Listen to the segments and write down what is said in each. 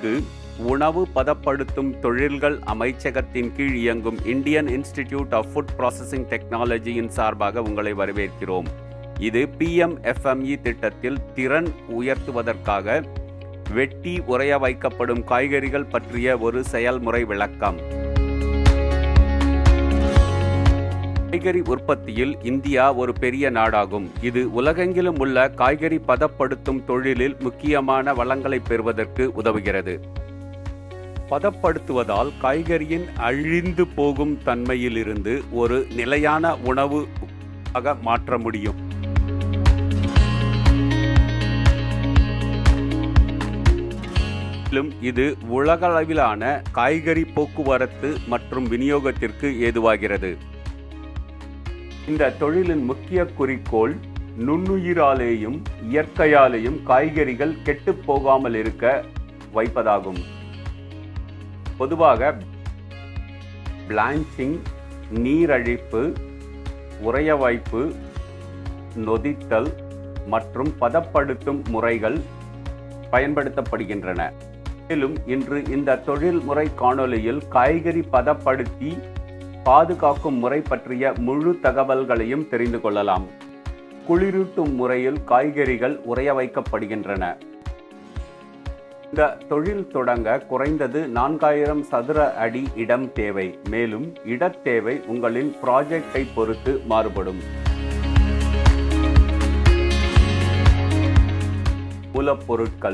நான்கு உணவு பதப்படுத்தும் தொழில்கள் அமைச்சகத்தின் கீழ் இயங்கும் Indian Institute of Food Processing டெக்னாலஜியின் சார்பாக உங்களை வரவேற்கிறோம் இது பிஎம்எஃப்எம்இ திட்டத்தில் திறன் உயர்த்துவதற்காக வெட்டி உறைய வைக்கப்படும் காய்கறிகள் பற்றிய ஒரு செயல்முறை விளக்கம் காய்கறி உற்பத்தியில் இந்தியா ஒரு பெரிய நாடாகும் இது உலகெங்கிலும் உள்ள காய்கறி பதப்படுத்தும் தொழிலில் முக்கியமான வளங்களை பெறுவதற்கு உதவுகிறது பதப்படுத்துவதால் காய்கறியின் அழிந்து போகும் தன்மையிலிருந்து ஒரு நிலையான உணவு ஆக மாற்ற முடியும் மேலும் இது உலகளவிலான காய்கறி போக்குவரத்து மற்றும் விநியோகத்திற்கு ஏதுவாகிறது இந்த தொழிலின் முக்கிய குறிக்கோள் நுண்ணுயிராலேயும் இயற்கையாலேயும் காய்கறிகள் கெட்டுப் போகாமல் இருக்க வைப்பதாகும் பொதுவாக பிளான்ச்சிங் நீரழிப்பு உறைய வைப்பு நொதித்தல் மற்றும் பதப்படுத்தும் முறைகள் பயன்படுத்தப்படுகின்றன மேலும் இன்று இந்த தொழில்முறை காணொளியில் காய்கறி பதப்படுத்தி பாதுகாக்கும் முறை பற்றிய முழு தகவல்களையும் தெரிந்து கொள்ளலாம் குளிரூட்டும் முறையில் காய்கறிகள் உறைய வைக்கப்படுகின்றன இந்த தொழில் தொடங்க குறைந்தது நான்காயிரம் சதுர அடி இடம் தேவை மேலும் இடத்தேவை உங்களின் ப்ராஜெக்டை பொறுத்து மாறுபடும் மூலப்பொருட்கள்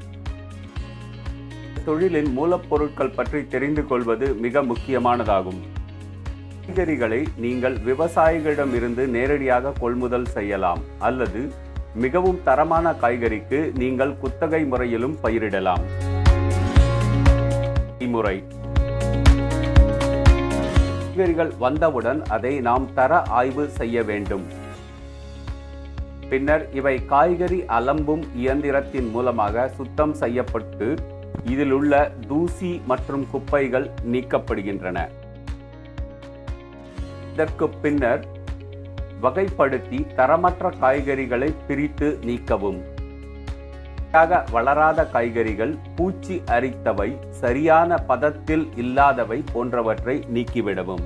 தொழிலின் மூலப்பொருட்கள் பற்றி தெரிந்து கொள்வது மிக முக்கியமானதாகும் காய்கறிகளை நீங்கள் விவசாயிகளிடமிருந்து நேரடியாக கொள்முதல் செய்யலாம் அல்லது மிகவும் தரமான காய்கறிக்கு நீங்கள் குத்தகை முறையிலும் பயிரிடலாம் முறை காய்கறிகள் வந்தவுடன் அதை நாம் தர ஆய்வு செய்ய வேண்டும் பின்னர் இவை காய்கறி அலம்பும் இயந்திரத்தின் மூலமாக சுத்தம் செய்யப்பட்டு இதில் உள்ள தூசி மற்றும் குப்பைகள் நீக்கப்படுகின்றன இதற்கு பின்னர் வகைப்படுத்தி தரமற்ற காய்கறிகளை பிரித்து நீக்கவும் வளராத காய்கறிகள் பூச்சி அரித்தவை சரியான பதத்தில் இல்லாதவை போன்றவற்றை நீக்கிவிடவும்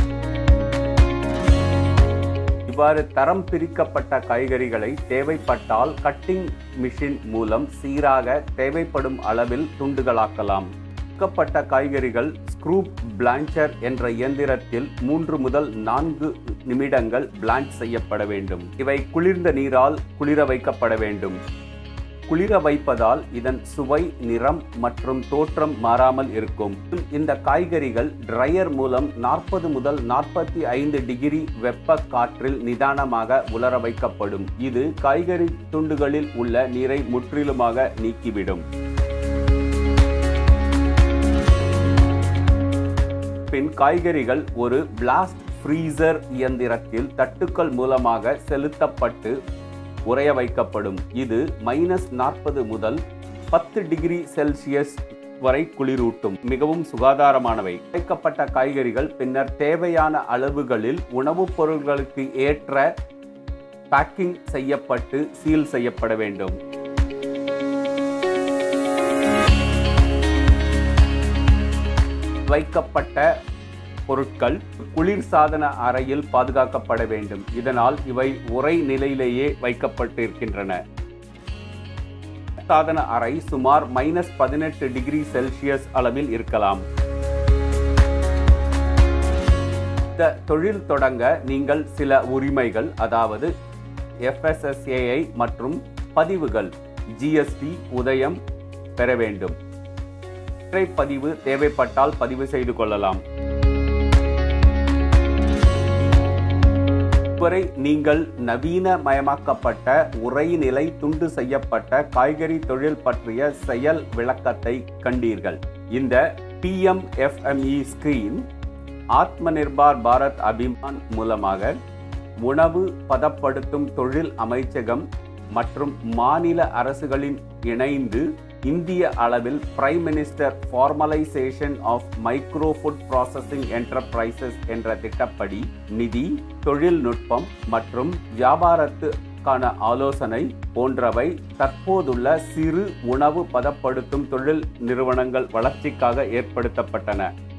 இவ்வாறு தரம் பிரிக்கப்பட்ட காய்கறிகளை தேவைப்பட்டால் கட்டிங் மிஷின் மூலம் சீராக தேவைப்படும் அளவில் துண்டுகளாக்கலாம் சுக்கப்பட்ட காய்கறிகள் ஸ்க்ரூப் பிளான்ச்சர் என்ற இயந்திரத்தில் மூன்று முதல் நான்கு நிமிடங்கள் பிளான்ச் செய்யப்பட வேண்டும் இவை குளிர்ந்த நீரால் குளிர வைக்கப்பட வேண்டும் குளிர வைப்பதால் இதன் சுவை நிறம் மற்றும் தோற்றம் மாறாமல் இருக்கும் இந்த காய்கறிகள் ட்ரையர் மூலம் நாற்பது முதல் நாற்பத்தி ஐந்து டிகிரி வெப்ப காற்றில் நிதானமாக உலர வைக்கப்படும் இது காய்கறி துண்டுகளில் உள்ள நீரை முற்றிலுமாக நீக்கிவிடும் பின் காய்கறிகள் ஒரு பிளாஸ்ட் ஃப்ரீசர் இயந்திரத்தில் தட்டுக்கள் மூலமாக செலுத்தப்பட்டு உறைய வைக்கப்படும் இது மைனஸ் நாற்பது முதல் பத்து டிகிரி செல்சியஸ் வரை குளிரூட்டும் மிகவும் சுகாதாரமானவை வைக்கப்பட்ட காய்கறிகள் பின்னர் தேவையான அளவுகளில் உணவுப் பொருட்களுக்கு ஏற்ற பேக்கிங் செய்யப்பட்டு சீல் செய்யப்பட வேண்டும் வைக்கப்பட்ட பொருட்கள் குளிர்சாதன அறையில் பாதுகாக்கப்பட வேண்டும் இதனால் இவை உரை நிலையிலேயே வைக்கப்பட்டிருக்கின்றன சாதன அறை சுமார் மைனஸ் பதினெட்டு டிகிரி செல்சியஸ் அளவில் இருக்கலாம் இந்த தொழில் தொடங்க நீங்கள் சில உரிமைகள் அதாவது எஃப்எஸ்எஸ்ஏஐ மற்றும் பதிவுகள் ஜிஎஸ்டி உதயம் பெற வேண்டும் பதிவு தேவைப்பட்டால் பதிவு செய்து கொள்ளலாம் இதுவரை நீங்கள் நவீனமயமாக்கப்பட்ட உரைநிலை துண்டு செய்யப்பட்ட காய்கறி தொழில் பற்றிய செயல் விளக்கத்தை கண்டீர்கள் இந்த பிஎம்எஃப்எம்இ ஸ்கிரீன் ஆத்ம நிர்பார் பாரத் அபிமான் மூலமாக உணவு பதப்படுத்தும் தொழில் அமைச்சகம் மற்றும் மாநில அரசுகளின் இணைந்து இந்திய அளவில் Prime Minister Formalisation of Micro Food Processing Enterprises என்ற திட்டப்படி நிதி தொழில்நுட்பம் மற்றும் வியாபாரத்து கான ஆலோசனை போன்றவை தற்போதுள்ள சிறு உணவு பதப்படுத்தும் தொழில் நிறுவனங்கள் வளர்ச்சிக்காக ஏற்படுத்தப்பட்டன